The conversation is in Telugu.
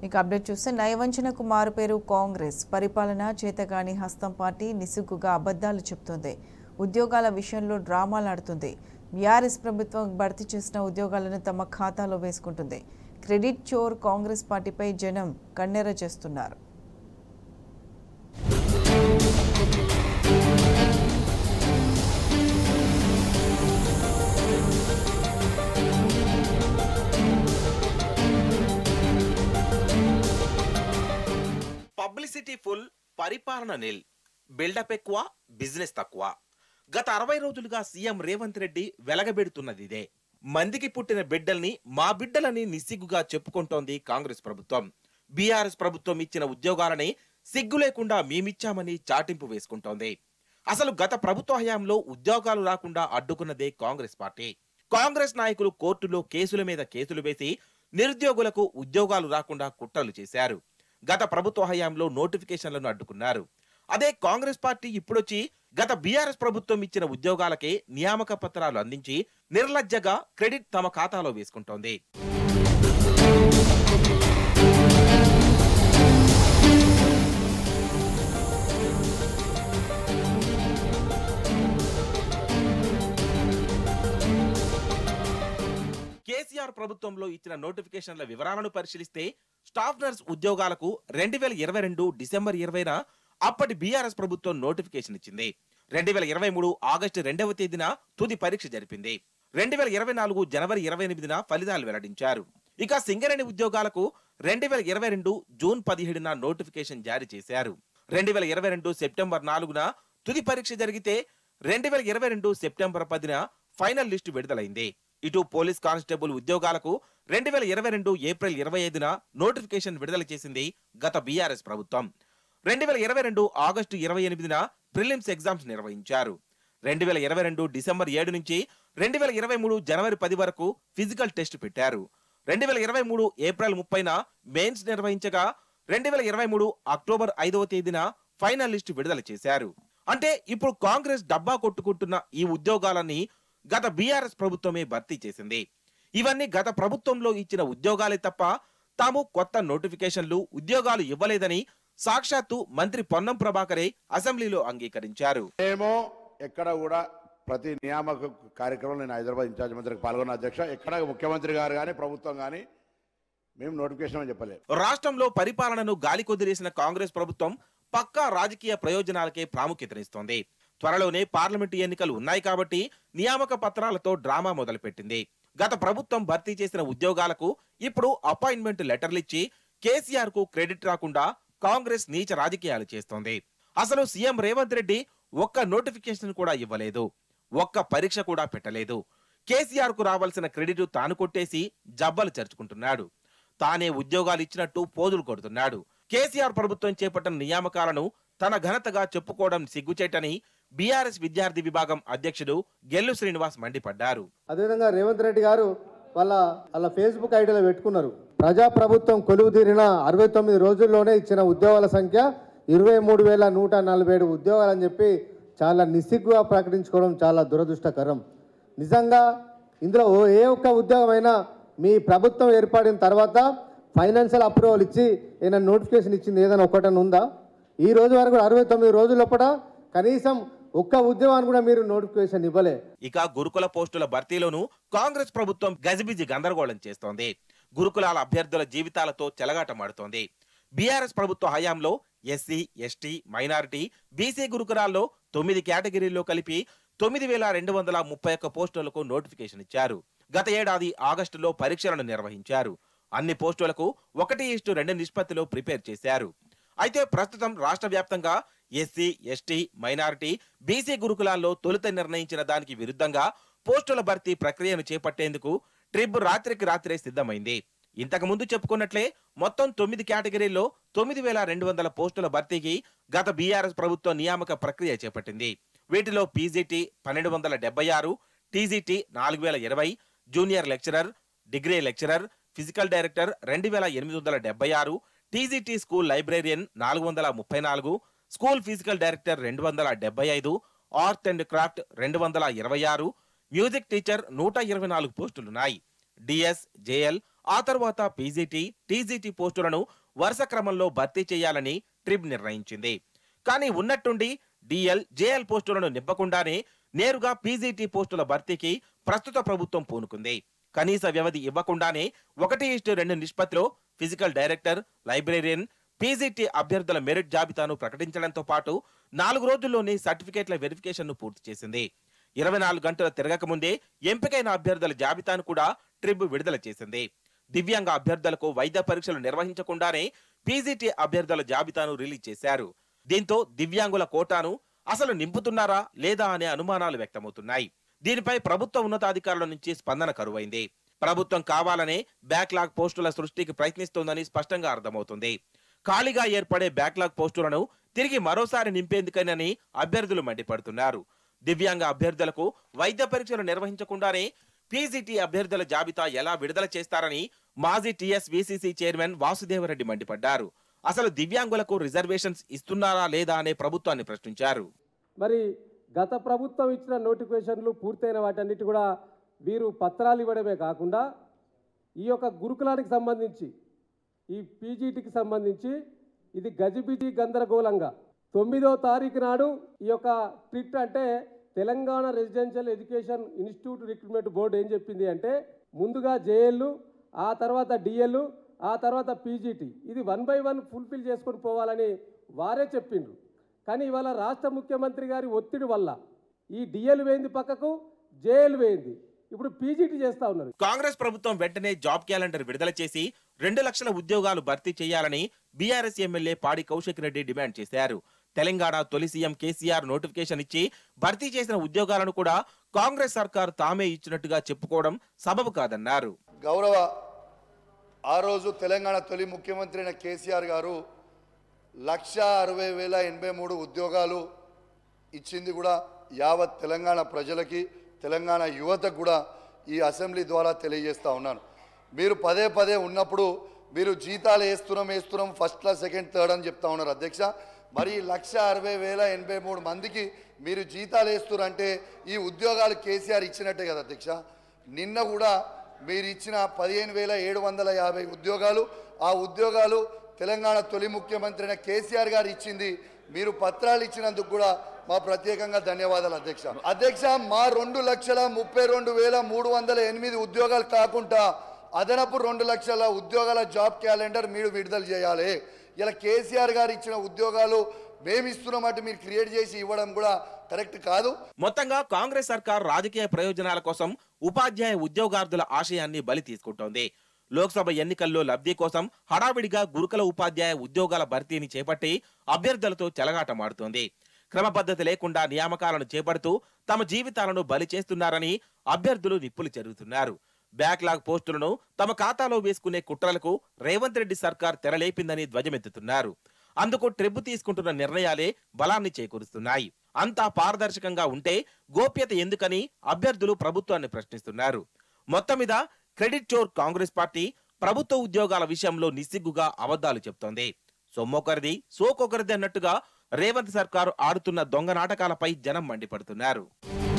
ఇక అప్డేట్ చూస్తే నయవంచనకు మారుపేరు కాంగ్రెస్ పరిపాలన చేతగాని హస్తం పార్టీ నిసుగ్గుగా అబద్ధాలు చెప్తుంది ఉద్యోగాల విషయంలో డ్రామాలాడుతుంది బీఆర్ఎస్ ప్రభుత్వం భర్తీ చేసిన ఉద్యోగాలను తమ ఖాతాలో వేసుకుంటుంది క్రెడిట్ చోర్ కాంగ్రెస్ పార్టీపై జనం కన్నెర చేస్తున్నారు పబ్లిసిటీ ఫుల్ పరిపాలన నిల్ బిల్డప్ ఎక్కువ బిజినెస్ తక్కువ గత అరవై రోజులుగా సీఎం రేవంత్ రెడ్డి వెలగబెడుతున్నది ఇదే మందికి పుట్టిన బిడ్డల్ని మా బిడ్డలని నిస్సిగ్గుగా చెప్పుకుంటోంది కాంగ్రెస్ ప్రభుత్వం బీఆర్ఎస్ ప్రభుత్వం ఇచ్చిన ఉద్యోగాలని సిగ్గు లేకుండా మేమిచ్చామని చాటింపు వేసుకుంటోంది అసలు గత ప్రభుత్వ హయాంలో ఉద్యోగాలు రాకుండా అడ్డుకున్నదే కాంగ్రెస్ పార్టీ కాంగ్రెస్ నాయకులు కోర్టులో కేసుల మీద కేసులు వేసి నిరుద్యోగులకు ఉద్యోగాలు రాకుండా కుట్రలు చేశారు గత ప్రభుత్వ హయాంలో నోటిఫికేషన్లను అడ్డుకున్నారు అదే కాంగ్రెస్ పార్టీ ఇప్పుడొచ్చి గత బీఆర్ఎస్ ప్రభుత్వం ఇచ్చిన ఉద్యోగాలకే నియామక పత్రాలు అందించి నిర్లజ్జగా క్రెడిట్ తమ ఖాతాలో వేసుకుంటోంది కేసీఆర్ ప్రభుత్వంలో ఇచ్చిన నోటిఫికేషన్ల వివరాలను పరిశీలిస్తే స్టాఫ్ నర్స్ ఉద్యోగాలకు రెండు వేల ఇరవై రెండు డిసెంబర్ ఇరవైన అప్పటి బీఆర్ఎస్ ప్రభుత్వం నోటిఫికేషన్ ఇచ్చింది రెండు వేల ఇరవై మూడు ఆగస్టు రెండవ తేదీన తుది పరీక్ష జరిపింది రెండు వేల ఇరవై నాలుగు జనవరి ఇరవై ఎనిమిదిన ఫలితాలు వెల్లడించారు ఇక సింగరేణి ఉద్యోగాలకు రెండు వేల ఇరవై రెండు జూన్ పదిహేడున నోటిఫికేషన్ జారీ చేశారు రెండు వేల ఇరవై రెండు సెప్టెంబర్ నాలుగున తుది పరీక్ష జరిగితే రెండు వేల ఇరవై రెండు సెప్టెంబర్ పదిన ఫైనల్ లిస్టు విడుదలైంది ఇటు పోలీస్ కానిస్టేబుల్ ఉద్యోగాలకు రెండు వేల ఇరవై రెండు ఏప్రిల్ ఇరవై ఐదున నోటిఫికేషన్ విడుదల చేసింది గత బీఆర్ఎస్ ప్రభుత్వం రెండు వేల ఇరవై రెండు ఆగస్టు ఇరవై ఎనిమిదిన ప్రిలిమ్స్ ఎగ్జామ్స్ నిర్వహించారు రెండు వేల ఇరవై రెండు డిసెంబర్ ఏడు నుంచి రెండు వేల ఇరవై మూడు జనవరి పది వరకు ఫిజికల్ టెస్ట్ పెట్టారు రెండు వేల ఇరవై మూడు ఏప్రిల్ ముప్పైన మెయిన్స్ నిర్వహించగా రెండు వేల ఇరవై మూడు అక్టోబర్ ఐదవ తేదీన ఫైనల్ లిస్టు విడుదల చేశారు అంటే ఇప్పుడు కాంగ్రెస్ డబ్బా కొట్టుకుంటున్న ఈ ఉద్యోగాలని గత బీఆర్ఎస్ ప్రభుత్వమే భర్తీ చేసింది ఇవన్నీ గత ప్రభుత్వంలో ఇచ్చిన ఉద్యోగాలే తప్ప తాము కొత్త నోటిఫికేషన్లు ఉద్యోగాలు ఇవ్వలేదని సాక్షాత్తు మంత్రి పొన్నం ప్రభాకరే అసెంబ్లీలో అంగీకరించారు మేము ఎక్కడ కూడా ప్రతి నియామక కార్యక్రమంలో నేను హైదరాబాద్ ఇన్ఛార్జ్ మంత్రికి పాల్గొన్న అధ్యక్ష ఎక్కడ ముఖ్యమంత్రి గారు కానీ ప్రభుత్వం కానీ మేము నోటిఫికేషన్ అని చెప్పలేదు రాష్ట్రంలో పరిపాలనను గాలి కొదిలేసిన కాంగ్రెస్ ప్రభుత్వం పక్కా రాజకీయ ప్రయోజనాలకే ప్రాముఖ్యతనిస్తోంది త్వరలోనే పార్లమెంటు ఎన్నికలు ఉన్నాయి కాబట్టి నియామక పత్రాలతో డ్రామా మొదలుపెట్టింది గత ప్రభుత్వం భర్తీ చేసిన ఉద్యోగాలకు ఇప్పుడు అపాయింట్మెంట్ లెటర్లిచ్చి కేసీఆర్ కు క్రెడిట్ రాకుండా కాంగ్రెస్ నీచ రాజకీయాలు చేస్తోంది అసలు సీఎం రేవంత్ రెడ్డి ఒక్క నోటిఫికేషన్ కూడా ఇవ్వలేదు ఒక్క పరీక్ష కూడా పెట్టలేదు కేసీఆర్ కు రావాల్సిన క్రెడిట్ తాను కొట్టేసి జబ్బలు చర్చుకుంటున్నాడు తానే ఉద్యోగాలు ఇచ్చినట్టు పోజులు కొడుతున్నాడు కేసీఆర్ ప్రభుత్వం చేపట్టిన నియామకాలను తన ఘనతగా చెప్పుకోవడం సిగ్గుచేటని బీఆర్ఎస్ విద్యార్థి విభాగం అధ్యక్షుడు గెల్లు శ్రీనివాస్ మండిపడ్డారు అదేవిధంగా రేవంత్ రెడ్డి గారు వాళ్ళ వాళ్ళ ఫేస్బుక్ ఐడిలో పెట్టుకున్నారు ప్రజాప్రభుత్వం కొలువు తీరిన అరవై తొమ్మిది రోజుల్లోనే ఇచ్చిన ఉద్యోగాల సంఖ్య ఇరవై మూడు వేల నూట నలభై ఏడు ఉద్యోగాలని చెప్పి చాలా నిస్సిగ్గుగా ప్రకటించుకోవడం చాలా దురదృష్టకరం నిజంగా ఇందులో ఓ- ఏ ఒక్క ఉద్యోగమైనా మీ ప్రభుత్వం ఏర్పడిన తర్వాత ఫైనాన్షియల్ అప్రూవల్ ఇచ్చి ఏదైనా నోటిఫికేషన్ ఇచ్చింది ఏదైనా ఒకటని ఉందా ఈ రోజు వరకు అరవై తొమ్మిది రోజుల లోపల కనీసం ఒక్క ఉద్యోగాన్ని కూడా మీరు నోటిఫికేషన్ ఇవ్వలే ఇక గురుకుల పోస్టుల భర్తీలోనూ కాంగ్రెస్ ప్రభుత్వం గజిబిజి గందరగోళం చేస్తోంది గురుకులాల అభ్యర్థుల జీవితాలతో చెలగాటమాడుతోంది బీఆర్ఎస్ ప్రభుత్వ హయాంలో ఎస్సీ ఎస్టీ మైనారిటీ బీసీ గురుకులాల్లో తొమ్మిది కేటగిరీల్లో కలిపి తొమ్మిది వేల రెండు వందల ముప్పై ఒక్క పోస్టులకు నోటిఫికేషన్ ఇచ్చారు గత ఏడాది ఆగస్టులో పరీక్షలను నిర్వహించారు అన్ని పోస్టులకు ఒకటి ఇష్టు రెండు నిష్పత్తిలో ప్రిపేర్ చేశారు అయితే ప్రస్తుతం రాష్ట్ర వ్యాప్తంగా ఎస్సీ ఎస్టీ మైనారిటీ బీసీ గురుకులాల్లో తొలుత నిర్ణయించిన దానికి విరుద్ధంగా పోస్టుల భర్తీ ప్రక్రియను చేపట్టేందుకు ట్రిబ్ రాత్రికి రాత్రే సిద్ధమైంది ఇంతకు ముందు చెప్పుకున్నట్లే మొత్తం తొమ్మిది కేటగిరీల్లో తొమ్మిది వేల రెండు వందల పోస్టుల భర్తీకి గత బీఆర్ఎస్ ప్రభుత్వం నియామక ప్రక్రియ చేపట్టింది వీటిలో పీజీటీ పన్నెండు వందల డెబ్బై ఆరు టీజీటీ నాలుగు వేల ఇరవై junior lecturer degree lecturer physical director రెండు వేల ఎనిమిది వందల డెబ్బై ఆరు టీజీటీ స్కూల్ లైబ్రేరియన్ నాలుగు వందల ముప్పై నాలుగు స్కూల్ ఫిజికల్ డైరెక్టర్ రెండు వందల డెబ్బై ఐదు ఆర్ట్ అండ్ క్రాఫ్ట్ రెండు వందల ఇరవై ఆరు మ్యూజిక్ టీచర్ నూట ఇరవై నాలుగు పోస్టులున్నాయి డిఎస్ జేఎల్ ఆ తర్వాత పీజీటీ టీజీటీ పోస్టులను వరుస క్రమంలో భర్తీ చేయాలని ట్రిబ్ నిర్ణయించింది కానీ ఉన్నట్టుండి డిఎల్ జేఎల్ పోస్టులను నింపకుండానే నేరుగా పీజీటీ పోస్టుల భర్తీకి ప్రస్తుత ప్రభుత్వం పూనుకుంది కనీస వ్యవధి ఇవ్వకుండానే ఒకటి ఇష్టు రెండు నిష్పత్తిలో ఫిజికల్ డైరెక్టర్ లైబ్రేరియన్ పీజీటీ అభ్యర్థుల మెరిట్ జాబితాను ప్రకటించడంతో పాటు నాలుగు రోజుల్లోనే సర్టిఫికేట్ల వెరిఫికేషన్ను పూర్తి చేసింది ఇరవై నాలుగు గంటల తిరగక ముందే ఎంపికైన అభ్యర్థుల జాబితాను కూడా ట్రిబ్ విడుదల చేసింది దివ్యాంగ అభ్యర్థులకు వైద్య పరీక్షలు నిర్వహించకుండానే పీజీటీ అభ్యర్థుల జాబితాను రిలీజ్ చేశారు దీంతో దివ్యాంగుల కోటాను అసలు నింపుతున్నారా లేదా అనే అనుమానాలు వ్యక్తమవుతున్నాయి దీనిపై ప్రభుత్వ ఉన్నతాధికారుల నుంచి స్పందన కరువైంది ప్రభుత్వం కావాలనే బ్యాక్లాగ్ పోస్టుల సృష్టికి ప్రయత్నిస్తోందని స్పష్టంగా అర్థమవుతుంది ఖాళీగా ఏర్పడే బ్యాక్లాగ్ పోస్టులను తిరిగి మరోసారి నింపేందుకైనని అభ్యర్థులు మండిపడుతున్నారు దివ్యాంగ అభ్యర్థులకు వైద్య పరీక్షలు నిర్వహించకుండానే పీజీటీ అభ్యర్థుల జాబితా ఎలా విడుదల చేస్తారని మాజీ టీఎస్ వీసీసీ చైర్మన్ వాసుదేవరెడ్డి మండిపడ్డారు అసలు దివ్యాంగులకు రిజర్వేషన్స్ ఇస్తున్నారా లేదా అనే ప్రభుత్వాన్ని ప్రశ్నించారు మరి గత ప్రభుత్వం ఇచ్చిన నోటిఫికేషన్లు పూర్తయిన వాటన్నిటి కూడా వీరు పత్రాలు ఇవ్వడమే కాకుండా ఈ యొక్క గురుకులానికి సంబంధించి ఈ పీజీటీకి సంబంధించి ఇది గజిబిజి గందరగోళంగా తొమ్మిదో తారీఖు నాడు ఈ యొక్క ట్రిట్ అంటే Telangana residential education institute recruitment board ఏం చెప్పింది అంటే ముందుగా జేఎల్ ఆ తర్వాత డిఎల్ ఆ తర్వాత పీజీటీ ఇది వన్ బై వన్ ఫుల్ఫిల్ చేసుకొని పోవాలని వారే చెప్పిండ్రు కానీ ఇవాళ రాష్ట్ర ముఖ్యమంత్రి గారి ఒత్తిడి వల్ల ఈ డిఎల్ వేయింది పక్కకు జేఎల్ వేయింది ఇప్పుడు పీజీటీ చేస్తా ఉన్నారు కాంగ్రెస్ ప్రభుత్వం వెంటనే జాబ్ క్యాలెండర్ విడుదల చేసి రెండు లక్షల ఉద్యోగాలు భర్తీ చేయాలని బీఆర్ఎస్ ఎమ్మెల్యే పాడి కౌశిక్ రెడ్డి డిమాండ్ చేశారు తెలంగాణ తొలి సీఎం కేసీఆర్ నోటిఫికేషన్ ఇచ్చి భర్తీ చేసిన ఉద్యోగాలను కూడా కాంగ్రెస్ సర్కార్ తామే ఇచ్చినట్టుగా చెప్పుకోవడం సబబు కాదన్నారు గౌరవ ఆ రోజు తెలంగాణ తొలి ముఖ్యమంత్రి అయిన కేసీఆర్ గారు లక్ష అరవై వేల ఎనభై మూడు ఉద్యోగాలు ఇచ్చింది కూడా యావత్ తెలంగాణ ప్రజలకి తెలంగాణ యువతకు కూడా ఈ అసెంబ్లీ ద్వారా తెలియజేస్తా ఉన్నాను మీరు పదే పదే ఉన్నప్పుడు మీరు జీతాలు వేస్తున్నాం వేస్తున్నాం ఫస్ట్ క్లాస్ సెకండ్ థర్డ్ అని చెప్తా ఉన్నారు అధ్యక్ష మరి ఈ లక్ష అరవై వేల ఎనభై మూడు మందికి మీరు జీతాలు వేస్తున్నారంటే ఈ ఉద్యోగాలు కేసీఆర్ ఇచ్చినట్టే కదా అధ్యక్ష నిన్న కూడా మీరు ఇచ్చిన పదిహేను వేల ఏడు వందల యాభై ఉద్యోగాలు ఆ ఉద్యోగాలు తెలంగాణ తొలి ముఖ్యమంత్రి అయిన కేసీఆర్ గారు ఇచ్చింది మీరు పత్రాలు ఇచ్చినందుకు కూడా మా ప్రత్యేకంగా ధన్యవాదాలు అధ్యక్ష అధ్యక్ష మా రెండు లక్షల ముప్పై రెండు వేల మూడు వందల ఎనిమిది ఉద్యోగాలు కాకుండా అదనపు రెండు లక్షల ఉద్యోగాల జాబ్ క్యాలెండర్ మీరు విడుదల చేయాలి ఇలా కేసీఆర్ గారు ఇచ్చిన ఉద్యోగాలు మేము ఇస్తున్నామంటే మీరు క్రియేట్ చేసి ఇవ్వడం కూడా కరెక్ట్ కాదు మొత్తంగా కాంగ్రెస్ సర్కార్ రాజకీయ ప్రయోజనాల కోసం ఉపాధ్యాయ ఉద్యోగార్థుల ఆశయాన్ని బలి తీసుకుంటోంది లోక్సభ ఎన్నికల్లో లబ్ధి కోసం హడావిడిగా గురుకుల ఉపాధ్యాయ ఉద్యోగాల భర్తీని చేపట్టి అభ్యర్థులతో చెలగాటమాడుతోంది క్రమపద్ధతి లేకుండా నియామకాలను చేపడుతూ తమ జీవితాలను బలి చేస్తున్నారని అభ్యర్థులు నిప్పులు చెరుగుతున్నారు బ్యాక్లాగ్ పోస్టులను తమ ఖాతాలో వేసుకునే కుట్రలకు రేవంత్ రెడ్డి సర్కార్ తెరలేపిందని ధ్వజమెత్తుతున్నారు అందుకు ట్రిబ్ తీసుకుంటున్న నిర్ణయాలే బలాన్ని చేకూరుస్తున్నాయి అంతా పారదర్శకంగా ఉంటే గోప్యత ఎందుకని అభ్యర్థులు ప్రభుత్వాన్ని ప్రశ్నిస్తున్నారు మొత్తం మీద క్రెడిట్ చోర్ కాంగ్రెస్ పార్టీ ప్రభుత్వ ఉద్యోగాల విషయంలో నిస్సిగ్గుగా అబద్ధాలు చెప్తోంది సొమ్మొకరిది సోకొకరిది అన్నట్టుగా రేవంత్ సర్కారు ఆడుతున్న దొంగ నాటకాలపై జనం మండిపడుతున్నారు